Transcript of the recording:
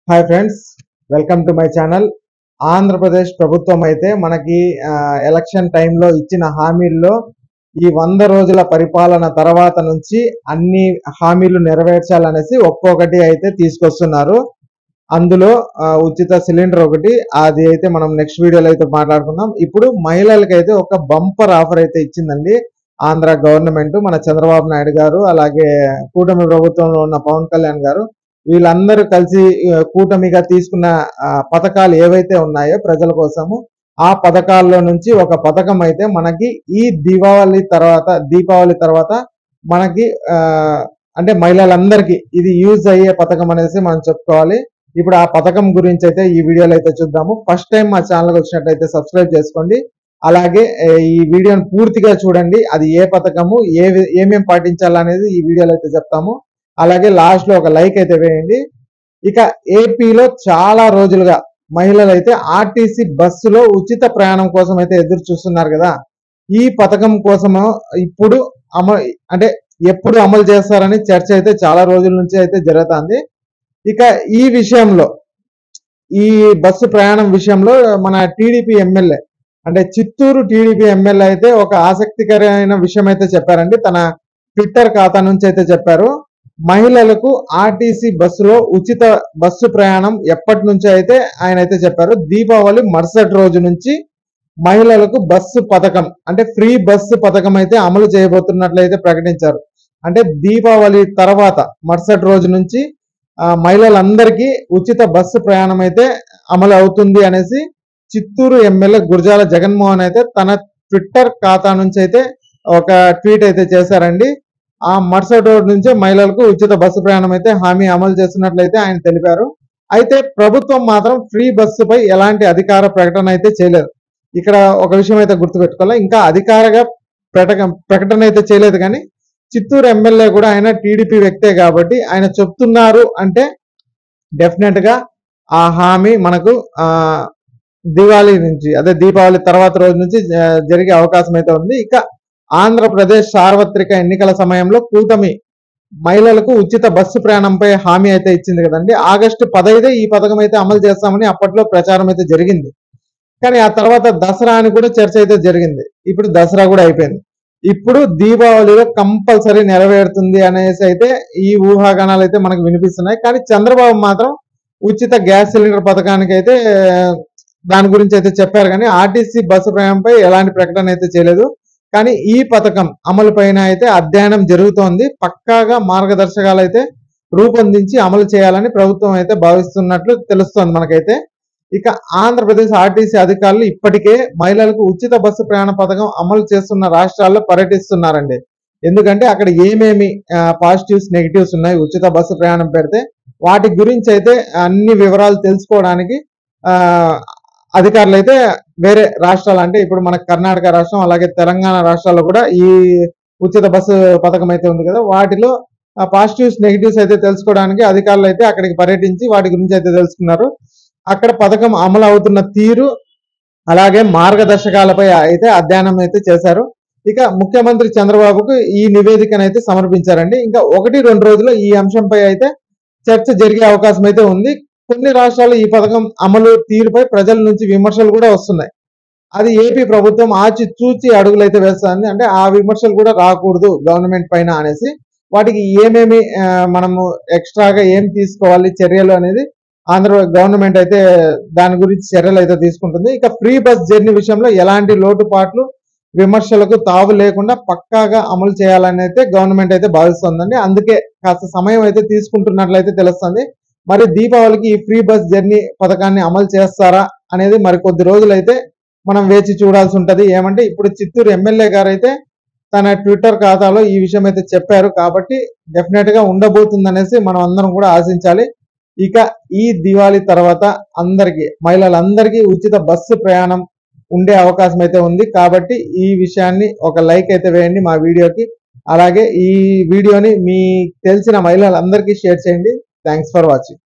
hi friends welcome to my channel Andhra Pradesh ప్రభుత్వం అయితే మనకి ఆ, ఎలక్షన్ టైంలో ఇచ్చిన హామీల్లో ఈ వంద రోజుల పరిపాలన తర్వాత నుంచి అన్ని హామీలు నెరవేర్చాలనేసి ఒక్కొక్కటి అయితే తీసుకొస్తున్నారు అందులో ఆ, ఉచిత సిలిండర్ ఒకటి అది అయితే మనం నెక్స్ట్ వీడియోలో అయితే మాట్లాడుకుందాం ఇప్పుడు మహిళలకి అయితే ఒక బంపర్ ఆఫర్ అయితే ఇచ్చిందండి ఆంధ్ర గవర్నమెంట్ మన చంద్రబాబు నాయుడు గారు అలాగే కూటమి ప్రభుత్వంలో ఉన్న పవన్ కళ్యాణ్ గారు వీళ్ళందరూ కలిసి ఆ, కూటమిగా తీసుకున్న ఆ, పథకాలు ఏవైతే ఉన్నాయో ప్రజల కోసము ఆ పథకాల్లో నుంచి ఒక పథకం అయితే మనకి ఈ దీపావళి తర్వాత దీపావళి తర్వాత మనకి ఆ, అంటే మహిళలందరికీ ఇది యూజ్ అయ్యే పథకం అనేసి మనం చెప్పుకోవాలి ఇప్పుడు ఆ పథకం గురించి అయితే ఈ వీడియోలో అయితే చూద్దాము ఫస్ట్ టైం మా ఛానల్కి వచ్చినట్లయితే సబ్స్క్రైబ్ చేసుకోండి అలాగే ఏ, ఈ వీడియోని పూర్తిగా చూడండి అది ఏ పథకము ఏ వి- ఏమేం పాటించాలనేది ఈ వీడియోలో అయితే చెప్తాము అలాగే లాస్ట్ లో ఒక లైక్ అయితే వేయండి ఇక ఏపీలో చాలా రోజులుగా మహిళలు అయితే ఆర్టీసీ బస్సులో ఉచిత ప్రయాణం కోసం అయితే ఎదురు చూస్తున్నారు కదా ఈ పథకం కోసము ఇప్పుడు అమలు అంటే ఎప్పుడు అమలు చేస్తారని చర్చ అయితే చాలా రోజుల నుంచి అయితే జరుగుతుంది ఇక ఈ విషయంలో ఈ బస్సు ప్రయాణం విషయంలో మన టీడీపీ ఎమ్మెల్యే అంటే చిత్తూరు టీడీపీ ఎమ్మెల్యే అయితే ఒక ఆసక్తికరమైన విషయం అయితే చెప్పారండి తన ట్విట్టర్ ఖాతా నుంచి అయితే చెప్పారు మహిళలకు ఆర్టీసీ బస్సులో ఉచిత బస్సు ప్రయాణం ఎప్పటి నుంచి అయితే ఆయన అయితే చెప్పారు దీపావళి మరుసటి రోజు నుంచి మహిళలకు బస్సు పథకం అంటే ఫ్రీ బస్సు పథకం అయితే అమలు చేయబోతున్నట్లయితే ప్రకటించారు అంటే దీపావళి తర్వాత మరుసటి రోజు నుంచి ఆ, మహిళలందరికీ ఉచిత బస్సు ప్రయాణం అయితే అమలు అవుతుంది అనేసి చిత్తూరు ఎమ్మెల్యే గురజాల జగన్మోహన్ అయితే తన ట్విట్టర్ ఖాతా నుంచి అయితే ఒక ట్వీట్ అయితే చేశారండి ఆ మరుసటి రోజు నుంచే మహిళలకు ఉచిత బస్సు ప్రయాణం అయితే హామీ అమలు చేస్తున్నట్లయితే ఆయన తెలిపారు అయితే ప్రభుత్వం మాత్రం ఫ్రీ బస్సుపై ఎలాంటి అధికార ప్రకటన అయితే చేయలేదు ఇక్కడ ఒక విషయం అయితే గుర్తుపెట్టుకోవాలి ఇంకా అధికారగా ప్రకటన ప్రకటన అయితే చేయలేదు కానీ చిత్తూరు ఎమ్మెల్యే కూడా ఆయన టీడీపీ వ్యక్తే కాబట్టి ఆయన చెప్తున్నారు అంటే డెఫినెట్ గా ఆ హామీ మనకు ఆ దివాళీ నుంచి అదే దీపావళి తర్వాత రోజు నుంచి ఆ, జరిగే అవకాశం అయితే ఉంది ఇక ఆంధ్రప్రదేశ్ సార్వత్రిక ఎన్నికల సమయంలో కూటమి మహిళలకు ఉచిత బస్సు ప్రయాణంపై హామీ అయితే ఇచ్చింది కదండి ఆగస్టు పదైదే ఈ పథకం అయితే అమలు చేస్తామని అప్పట్లో ప్రచారం అయితే జరిగింది కానీ ఆ తర్వాత దసరా అని కూడా చర్చ అయితే జరిగింది ఇప్పుడు దసరా కూడా అయిపోయింది ఇప్పుడు దీపావళిలో కంపల్సరీ నెరవేరుతుంది అనేసి అయితే ఈ ఊహాగానాలు అయితే మనకు వినిపిస్తున్నాయి కానీ చంద్రబాబు మాత్రం ఉచిత గ్యాస్ సిలిండర్ పథకానికి అయితే దాని గురించి అయితే చెప్పారు కానీ ఆర్టీసీ బస్సు ప్రయాణంపై ఎలాంటి ప్రకటన అయితే చేయలేదు కానీ ఈ పథకం అమలు పైన అయితే అధ్యయనం జరుగుతోంది పక్కాగా మార్గదర్శకాలు అయితే రూపొందించి అమలు చేయాలని ప్రభుత్వం అయితే భావిస్తున్నట్లు తెలుస్తోంది మనకైతే ఇక ఆంధ్రప్రదేశ్ ఆర్టీసీ అధికారులు ఇప్పటికే మహిళలకు ఉచిత బస్సు ప్రయాణ పథకం అమలు చేస్తున్న రాష్ట్రాల్లో పర్యటిస్తున్నారండి ఎందుకంటే అక్కడ ఏమేమి పాజిటివ్స్ నెగిటివ్స్ ఉన్నాయి ఉచిత బస్సు ప్రయాణం పెడితే వాటి గురించి అయితే అన్ని వివరాలు తెలుసుకోవడానికి ఆ అధికారులు అయితే వేరే రాష్ట్రాలు అంటే ఇప్పుడు మన కర్ణాటక రాష్ట్రం అలాగే తెలంగాణ రాష్ట్రాల్లో కూడా ఈ ఉచిత బస్సు పథకం అయితే ఉంది కదా వాటిలో పాజిటివ్స్ నెగిటివ్స్ అయితే తెలుసుకోవడానికి అధికారులు అయితే అక్కడికి పర్యటించి వాటి గురించి అయితే తెలుసుకున్నారు అక్కడ పథకం అమలు అవుతున్న తీరు అలాగే మార్గదర్శకాలపై అయితే అధ్యయనం అయితే చేశారు ఇక ముఖ్యమంత్రి చంద్రబాబుకు ఈ నివేదికను అయితే సమర్పించారండి ఇంకా ఒకటి రెండు రోజుల్లో ఈ అంశంపై అయితే చర్చ జరిగే అవకాశం అయితే ఉంది కొన్ని రాష్ట్రాలు ఈ పథకం అమలు తీరుపై ప్రజల నుంచి విమర్శలు కూడా వస్తున్నాయి అది ఏపీ ప్రభుత్వం ఆచి చూచి అడుగులు అయితే వేస్తుంది అంటే ఆ విమర్శలు కూడా రాకూడదు గవర్నమెంట్ పైన అనేసి వాటికి ఏమేమి ఆ, మనము ఎక్స్ట్రాగా ఏం తీసుకోవాలి చర్యలు అనేది ఆంధ్ర గవర్నమెంట్ అయితే దాని గురించి చర్యలు అయితే తీసుకుంటుంది ఇక ఫ్రీ బస్ జర్నీ విషయంలో ఎలాంటి లోటుపాట్లు విమర్శలకు తావు లేకుండా పక్కాగా అమలు చేయాలని అయితే గవర్నమెంట్ అయితే భావిస్తోందండి అందుకే కాస్త సమయం అయితే తీసుకుంటున్నట్లయితే తెలుస్తుంది మరి దీపావళికి ఈ ఫ్రీ బస్ జర్నీ పథకాన్ని అమలు చేస్తారా అనేది మరి కొద్ది రోజులైతే మనం వేచి చూడాల్సి ఉంటది ఏమంటే ఇప్పుడు చిత్తూరు ఎమ్మెల్యే గారు అయితే తన ట్విట్టర్ ఖాతాలో ఈ విషయం అయితే చెప్పారు కాబట్టి డెఫినెట్ గా ఉండబోతుంది అనేసి మనం అందరం కూడా ఆశించాలి ఇక ఈ దివాళీ తర్వాత అందరికి మహిళలందరికీ ఉచిత బస్సు ప్రయాణం ఉండే అవకాశం అయితే ఉంది కాబట్టి ఈ విషయాన్ని ఒక లైక్ అయితే వేయండి మా వీడియోకి అలాగే ఈ వీడియోని మీ తెలిసిన మహిళలందరికీ షేర్ చేయండి థ్యాంక్స్ ఫర్ వాచింగ్